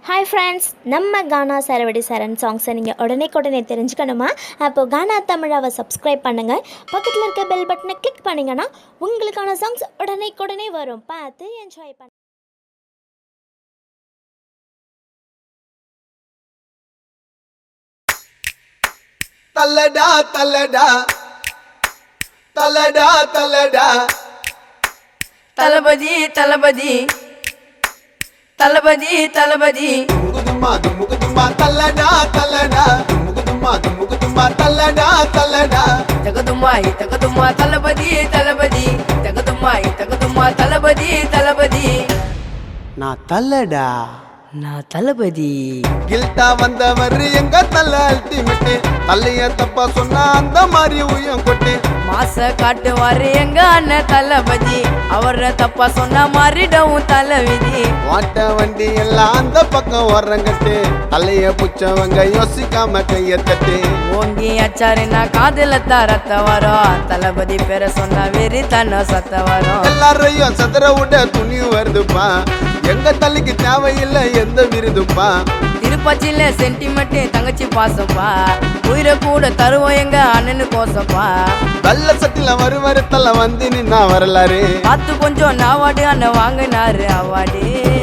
hi friends நம்ம கானா சரவடி சரண் சாங்ஸை நீங்கள் உடனே உடனே தெரிஞ்சுக்கணுமா அப்போது கானா தமிழாவை சப்ஸ்கிரைப் பண்ணுங்கள் பக்கத்தில் இருக்க பெல் பட்டனை கிளிக் பண்ணிங்கன்னா உங்களுக்கான சாங்ஸ் உடனே உடனே வரும் பார்த்து என்ஜாய் பண்ண தல்லடா தல்லடா தல்லடா தல்லடா தளபதி தளபதி தளபதி தளபதி முகுதுமா முகுதுமா தல்லடா தல்லடா முகுதுமா முகுதுமா தல்லடா தல்லடா தகதுமாய் தகதுமா தளபதி தளபதி தகதுமாய் தகதுமா தளபதி தளபதி நான் தல்லடா நான் தளபதி கில்ட்டா வந்தவர் எங்க தல்ல அல்டிமேட் தல்லைய தப்பா சொன்னா அந்த மாதிரி உயம் கொட்டு மாச காட்டுவாரு எங்க அண்ணன் தளபதி அவர தப்பா சொன்னா மாறிடவும் தலைவிதி வாட்ட வண்டி எல்லாம் அந்த பக்கம் வர்றங்கட்டு தலைய புச்சவங்க யோசிக்காம கைய தட்டு ஓங்கி அச்சாருன்னா காதுல தரத்த வரும் தளபதி பேர சொன்னா வெறி தன்ன சத்த வரும் எல்லாரையும் சதுர விட துணி வருதுப்பா எங்க தலைக்கு தேவையில்லை எந்த விருதுப்பா திருப்பச்சில சென்டிமெண்ட் தங்கச்சி பாசப்பா உயிரை கூட தருவோம் எங்க அண்ணனு கோசப்பா வெள்ள சட்டில வருவாரு தல வந்து நின்னா வரலாறு பார்த்து கொஞ்சம் நாவாடு அண்ணன் வாங்கினாரு அவாடு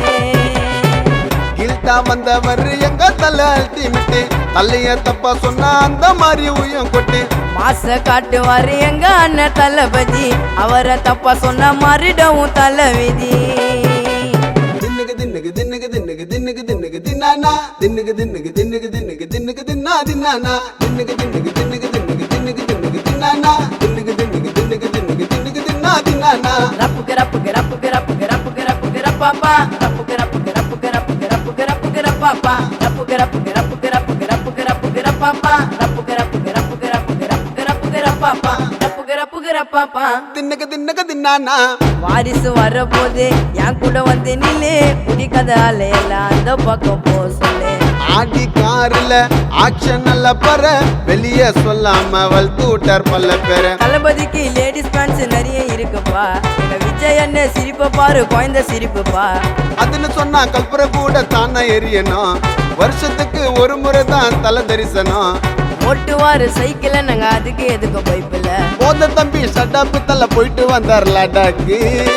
கில்ட்டா வந்தவர் எங்க தல அல்டிமேட் தலைய தப்பா சொன்னா அந்த மாதிரி உயம் கொட்டு மாச காட்டுவாரு எங்க அண்ணன் தளபதி அவரை தப்பா சொன்னா மாறிடவும் தலைவிதி தின்னுக்கு தின்னுக்கு தின்னுக்கு தின்னுக்கு தின்னுக்கு தின்னுக்கு தின்னானா தின்னுக்கு தின்னுக்கு தின்னுக்கு தின்னுக்கு தின்னுக்கு தின்னா தின்னானா தின்னுக்கு தின்னுக்கு தின்னுக்கு தின்னுக்கு தின்னுக்கு தின்னுக்கு தின்னானா தின்னுக்கு தின்னுக்கு தின்னுக்கு தின்னுக்கு தின்னுக்கு தின்னா தின்னானா ரப்புக்கு ரப்புக்கு ரப்புக்கு ரப்புக்கு ரப்புக்கு ரப்புக்கு ரப்பாப்பா ரப்புக்கு ரப்புக்கு ரப்புக்கு ரப்புக்கு ரப்புக்கு ரப்புக்கு ரப்பாப்பா ரப்புக்கு ரப்புக்கு ரப்புக்கு ரப்புக்கு ரப்புக்கு ரப்புக்கு ரப்பாப்பா ரப்புக்கு ரப்புக்கு ரப்புக்கு ரப்புக்கு ரப்புக்கு ரப்புக்கு ரப்பாப்பா ரப்புக்கு ரப்புக்கு ரப்பாப்பா தின்னுக்கு தின்னுக்கு தின்னானா வாரிசு வரப்போது என் கூட வந்து நில்லு குடிக்கத அலையெல்லாம் அந்த பக்கம் போ சொல்லு ஆடி காருல ஆக்ஷன் நல்ல பற வெளிய சொல்லாம வளர்த்து விட்டார் பல்ல பேர தளபதிக்கு லேடிஸ் பேண்ட்ஸ் நிறைய இருக்குப்பா எங்க விஜய் அண்ணன் சிரிப்பை பாரு குழந்த சிரிப்புப்பா அதுன்னு சொன்னா கல்புர கூட தானே எரியணும் வருஷத்துக்கு ஒரு முறை தான் தலை தரிசனம் ஓட்டுவாரு சைக்கிள நாங்க அதுக்கு எதுக்கு பைப்பில்ல போத தம்பி ஷட்டாப்பு தலை போயிட்டு வந்தார் லடாக்கு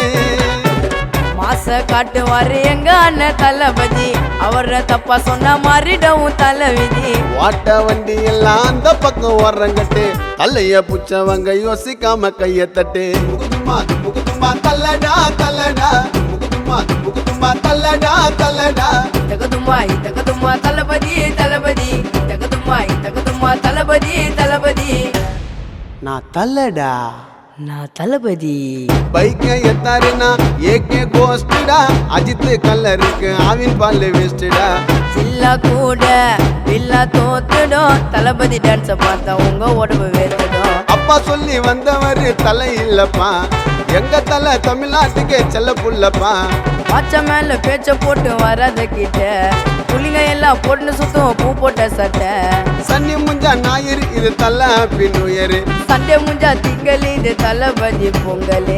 மாச காட்டுவாரு எங்க அண்ணன் தளபதி அவர தப்பா சொன்னா மாறிடவும் தலைவிதி வாட்ட வண்டி எல்லாம் அந்த பக்கம் வர்றங்கட்டு தலைய புச்சவங்க யோசிக்காம கைய தட்டு முகுதுமா முகுதுமா தல்லடா தல்லடா முகுதுமா முகுதுமா தல்லடா தல்லடா தகதுமாய் தகதுமா தளபதி தளபதி தகதுமாய் தகதுமா தளபதி தளபதி நான் தல்லடா நான் தளபதி பைக்கை எத்தாருனா ஏகே கோஸ்டடா அஜித் கல்லருக்கு ஆவின் பால் வேஸ்டடா சில்லா கூட வில்லா தோத்துடும் தளபதி டான்ஸ பார்த்தா உங்க உடம்பு வேர்த்துடும் அப்பா சொல்லி வந்தவர் தலை இல்லப்பா எங்க தலை தமிழ்நாட்டுக்கே செல்ல புள்ளப்பா வாச்ச மேல பேச்ச போட்டு வராத கிட்ட புள்ளிங்க எல்லாம் பொண்ணு சுத்தம் பூ போட்ட சட்டை சன்னி முஞ்சா ஞாயிறு இது தலை பின் உயரு சண்டே முஞ்சா திங்களி இது தளபதி பொங்கலே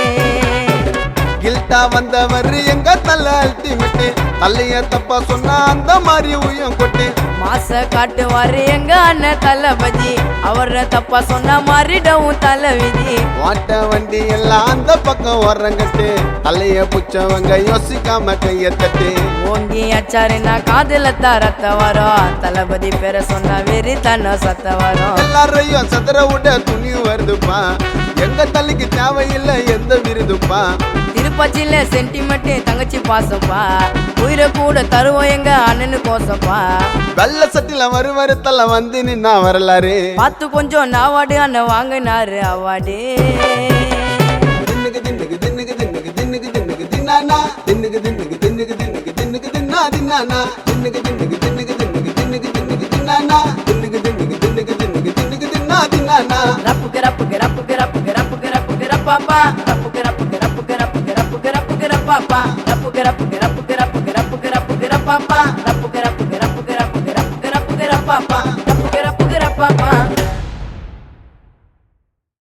கில்ட்டா வந்தவர் எங்க தலை அல்டிமேட் தலைய தப்பா சொன்னா அந்த மாதிரி உயம் கொட்டு மாச காட்டுவாரு எங்க அண்ணன் தளபதி அவர தப்பா சொன்னா மாறிடவும் தலைவிதி வாட்ட வண்டி எல்லாம் அந்த பக்கம் வர்றங்கட்டு தலைய புச்சவங்க யோசிக்காம கைய தட்டு ஓங்கி அச்சாருன்னா காதுல தரத்த வரும் தளபதி பேர சொன்னா வெறி தன்ன சத்த வரும் எல்லாரையும் சதுர விட துணி வருதுப்பா எங்க தலைக்கு தேவையில்லை எந்த விருதுப்பா திருப்பச்சில சென்டிமெண்ட் தங்கச்சி பாசப்பா உயிரை கூட தருவோம் எங்க அண்ணனு கோசப்பா வெள்ள சட்டில வருவாரு தலை வந்து நின்னா வரலாறு பார்த்து கொஞ்சம் நாவாடு அண்ணன் வாங்கினாரு அவாடு தின்னுக்கு தின்னுக்கு தின்னுக்கு தின்னுக்கு தின்னுக்கு தின்னுக்கு தின்னானா தின்னுக்கு தின்னுக்கு தின்னுக்கு தின்னுக்கு தின்னுக்கு தின்னா தின்னானா தின்னுக்கு தின்னுக்கு தின்னுக்கு தின்னுக்கு தின்னுக்கு தின்னுக்கு தின்னானா தின்னுக்கு தின்னுக்கு தின்னுக்கு தின்னுக்கு தின்னுக்கு தின்னா தின்னானா ரப்புக்கு ரப்புக்கு ரப்புக்கு ரப்புக்கு ரப்புக்கு ரப்புக்கு ரப்பாப்பா ரப்புக்கு ரப்புக்கு ரப்புக்கு ரப்புக்கு ரப்புக்கு ரப்புக்கு ரப்பாப்பா ரப்புக்கு ரப்புக்கு ரப்புக்கு ரப்புக்கு ரப்புக்கு ரப்புக்கு ரப்பாப்பா ரப்புக்கு ரப்புக்கு ரப்புக்கு ரப்புக்கு ரப்புக்கு ரப்புக்கு ரப்பாப்பா ரப்புக்கு ரப்புக்கு ரப்பாப்பா